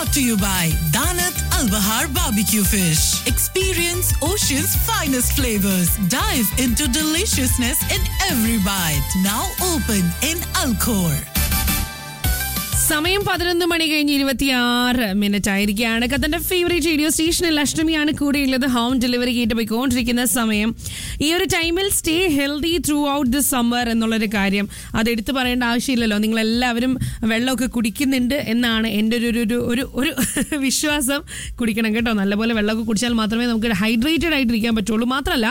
brought to you by Danat Al Bahar Barbecue Fish. Experience Ocean's finest flavors. Dive into deliciousness in every bite. Now open in Alcor. സമയം പതിനൊന്ന് മണി കഴിഞ്ഞ് ഇരുപത്തിയാറ് minute ആയിരിക്കുകയാണ് കത്തന്റെ favourite radio സ്റ്റേഷനിൽ അഷ്ടമിയാണ് കൂടെയുള്ളത് home delivery കേട്ട് പോയിക്കൊണ്ടിരിക്കുന്ന സമയം ഈ ഒരു ടൈമിൽ stay healthy throughout this summer എന്നുള്ളൊരു കാര്യം അത് എടുത്തു പറയേണ്ട ആവശ്യമില്ലല്ലോ നിങ്ങൾ എല്ലാവരും വെള്ളമൊക്കെ കുടിക്കുന്നുണ്ട് എന്നാണ് എൻ്റെ ഒരു ഒരു ഒരു ഒരു ഒരു വിശ്വാസം കുടിക്കണം കേട്ടോ നല്ലപോലെ വെള്ളമൊക്കെ കുടിച്ചാൽ മാത്രമേ നമുക്ക് ഹൈഡ്രേറ്റഡ് ആയിട്ടിരിക്കാൻ പറ്റുള്ളൂ മാത്രമല്ല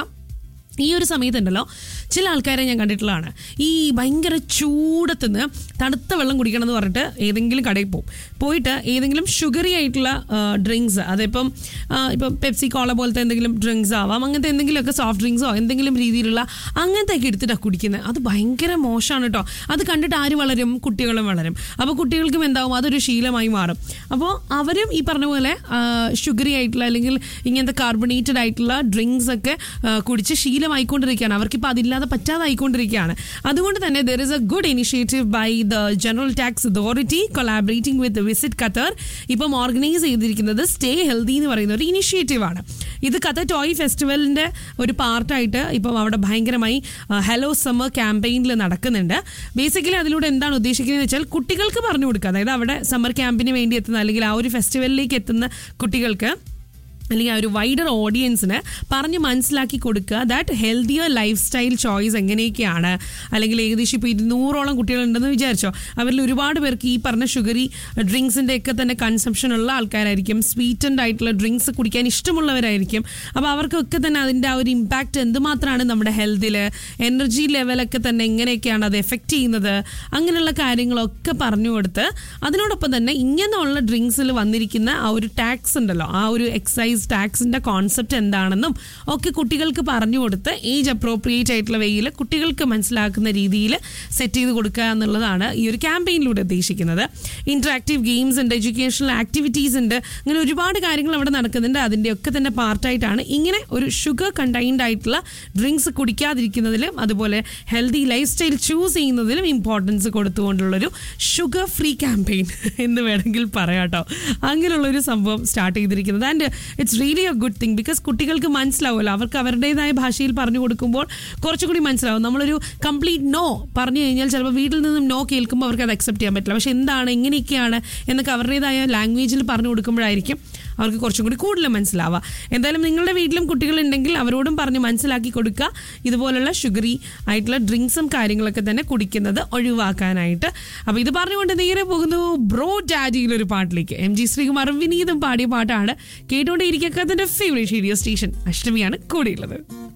ഈ ഒരു സമയത്തുണ്ടല്ലോ ചില ആൾക്കാരെ ഞാൻ കണ്ടിട്ടുള്ളതാണ് ഈ ഭയങ്കര ചൂടത്തുനിന്ന് തണുത്ത വെള്ളം കുടിക്കണം എന്ന് പറഞ്ഞിട്ട് ഏതെങ്കിലും കടയിൽ പോകും പോയിട്ട് ഏതെങ്കിലും ഷുഗറി ആയിട്ടുള്ള ഡ്രിങ്ക്സ് അതിപ്പം ആ, ഇപ്പം പെപ്സി കോള പോലത്തെ എന്തെങ്കിലും ഡ്രിങ്ക്സ് ആവാം അങ്ങനത്തെ എന്തെങ്കിലുമൊക്കെ സോഫ്റ്റ് ഡ്രിങ്ക്സോ എന്തെങ്കിലും രീതിയിലുള്ള അങ്ങനത്തെ ഒക്കെ എടുത്തിട്ടാണ് കുടിക്കുന്നത് അത് ഭയങ്കര മോശമാണ് കേട്ടോ അത് കണ്ടിട്ട് ആര് വളരും കുട്ടികളും വളരും അപ്പോൾ കുട്ടികൾക്കും എന്താവും അതൊരു ശീലമായി മാറും അപ്പോൾ അവരും ഈ പറഞ്ഞ പോലെ ഷുഗറി ആയിട്ടുള്ള അല്ലെങ്കിൽ ഇങ്ങനത്തെ കാർബണേറ്റഡ് ആയിട്ടുള്ള ഡ്രിങ്ക്സ് ഒക്കെ ആ, കുടിച്ച് ശീലമായിക്കൊണ്ടിരിക്കുകയാണ് അവർക്കിപ്പോൾ അതില്ലാതെ പറ്റാതായിക്കൊണ്ടിരിക്കുകയാണ് അതുകൊണ്ട് തന്നെ there is a good initiative by the general tax authority collaborating with visit Qatar ഇപ്പം ഓർഗനൈസ് ചെയ്തിരിക്കുന്നത് സ്റ്റേ ഹെൽത്തി എന്ന് പറയുന്ന ഒരു ഇനിഷ്യേറ്റീവ് ആണ് ഇത് ഖത്തർ ടോയ് ഫെസ്റ്റിവലിന്റെ ഒരു പാർട്ടായിട്ട് ഇപ്പം അവിടെ ഭയങ്കരമായി ഹലോ സമ്മർ ക്യാമ്പയിനിൽ നടക്കുന്നുണ്ട് ബേസിക്കലി അതിലൂടെ എന്താണ് ഉദ്ദേശിക്കുന്നത് വെച്ചാൽ കുട്ടികൾക്ക് പറഞ്ഞു കൊടുക്കുക അതായത് അവിടെ സമ്മർ ക്യാമ്പിന് വേണ്ടി എത്തുന്ന അല്ലെങ്കിൽ ആ ഒരു ഫെസ്റ്റിവലിലേക്ക് എത്തുന്ന കുട്ടികൾക്ക് അല്ലെങ്കിൽ ആ ഒരു വൈഡർ ഓഡിയൻസിന് പറഞ്ഞ് മനസ്സിലാക്കി കൊടുക്കുക that healthier lifestyle choice എങ്ങനെയൊക്കെയാണ് അല്ലെങ്കിൽ ഏകദേശം ഇപ്പോൾ ഇരുന്നൂറോളം കുട്ടികളുണ്ടെന്ന് വിചാരിച്ചോ അവരിൽ ഒരുപാട് പേർക്ക് ഈ പറഞ്ഞ ഷുഗറി ഡ്രിങ്ക്സിൻ്റെ ഒക്കെ തന്നെ കൺസംഷൻ ഉള്ള ആൾക്കാരായിരിക്കും സ്വീറ്റൻഡ് ആയിട്ടുള്ള ഡ്രിങ്ക്സ് കുടിക്കാൻ ഇഷ്ടമുള്ളവരായിരിക്കും അപ്പോൾ അവർക്കൊക്കെ തന്നെ അതിൻ്റെ ആ ഒരു ഇമ്പാക്റ്റ് എന്തുമാത്രമാണ് നമ്മുടെ ഹെൽത്തിൽ എനർജി ലെവലൊക്കെ തന്നെ എങ്ങനെയൊക്കെയാണ് അത് എഫക്റ്റ് ചെയ്യുന്നത് അങ്ങനെയുള്ള കാര്യങ്ങളൊക്കെ പറഞ്ഞു കൊടുത്ത് അതിനോടൊപ്പം തന്നെ ഇങ്ങനെയുള്ള ഡ്രിങ്ക്സിൽ വന്നിരിക്കുന്ന ആ ഒരു ടാക്സ് ഉണ്ടല്ലോ ആ ഒരു എക്സൈസ് ടാക്സിന്റെ കോൺസെപ്റ്റ് എന്താണെന്നും ഒക്കെ കുട്ടികൾക്ക് പറഞ്ഞു കൊടുത്ത് ഏജ് അപ്രോപ്രിയേറ്റ് ആയിട്ടുള്ള വേയിൽ കുട്ടികൾക്ക് മനസ്സിലാക്കുന്ന രീതിയിൽ സെറ്റ് ചെയ്ത് കൊടുക്കുക എന്നുള്ളതാണ് ഈ ഒരു ക്യാമ്പയിനിലൂടെ ഉദ്ദേശിക്കുന്നത് ഇന്ററാക്റ്റീവ് ഗെയിംസ് ഉണ്ട് എഡ്യൂക്കേഷണൽ ആക്ടിവിറ്റീസ് ഉണ്ട് അങ്ങനെ ഒരുപാട് കാര്യങ്ങൾ അവിടെ നടക്കുന്നുണ്ട് അതിൻ്റെ ഒക്കെ തന്നെ പാർട്ടായിട്ടാണ് ഇങ്ങനെ ഒരു ഷുഗർ കണ്ടൈൻഡ് ആയിട്ടുള്ള ഡ്രിങ്ക്സ് കുടിക്കാതിരിക്കുന്നതിലും അതുപോലെ ഹെൽത്തി ലൈഫ് സ്റ്റൈൽ ചൂസ് ചെയ്യുന്നതിലും ഇമ്പോർട്ടൻസ് കൊടുത്തുകൊണ്ടുള്ളൊരു ഷുഗർ ഫ്രീ ക്യാമ്പയിൻ എന്ന് വേണമെങ്കിൽ പറയാം കേട്ടോ അങ്ങനെയുള്ള ഒരു സംഭവം സ്റ്റാർട്ട് ചെയ്തിരിക്കുന്നത് and it's really a good thing because കുട്ടികൾക്ക് മനസ്സിലാവുമല്ലോ അവർക്ക് അവരുടേതായ ഭാഷയിൽ പറഞ്ഞു കൊടുക്കുമ്പോൾ കുറച്ചുകൂടി മനസ്സിലാവും നമ്മളൊരു കംപ്ലീറ്റ് നോ പറഞ്ഞു കഴിഞ്ഞാൽ ചിലപ്പോൾ വീട്ടിൽ നിന്നും നോ കേൾക്കുമ്പോൾ അവർക്ക് അത് അക്സെപ്റ്റ് ചെയ്യാൻ പറ്റില്ല പക്ഷെ എന്താണ് എങ്ങനെയൊക്കെയാണ് എന്നൊക്കെ അവരുടേതായ ലാംഗ്വേജിൽ പറഞ്ഞു കൊടുക്കുമ്പോഴായിരിക്കും അവർക്ക് കുറച്ചും കൂടി കൂടുതൽ മനസ്സിലാവുക എന്തായാലും നിങ്ങളുടെ വീട്ടിലും കുട്ടികളുണ്ടെങ്കിൽ അവരോടും പറഞ്ഞ് മനസ്സിലാക്കി കൊടുക്കുക ഇതുപോലുള്ള ഷുഗറി ആയിട്ടുള്ള ഡ്രിങ്ക്സും കാര്യങ്ങളൊക്കെ തന്നെ കുടിക്കുന്നത് ഒഴിവാക്കാനായിട്ട് അപ്പോൾ ഇത് പറഞ്ഞുകൊണ്ട് നേരെ പോകുന്നു ബ്രോ ഡാഡിയിലൊരു പാട്ടിലേക്ക് എം ജി ശ്രീകുമാറും വിനീതും പാടിയ പാട്ടാണ് കേട്ടുകൊണ്ടേയിരിക്കുക അതിൻ്റെ ഫേവറേറ്റ് റേഡിയോ സ്റ്റേഷൻ അഷ്ടമിയാണ് കൂടെയുള്ളത്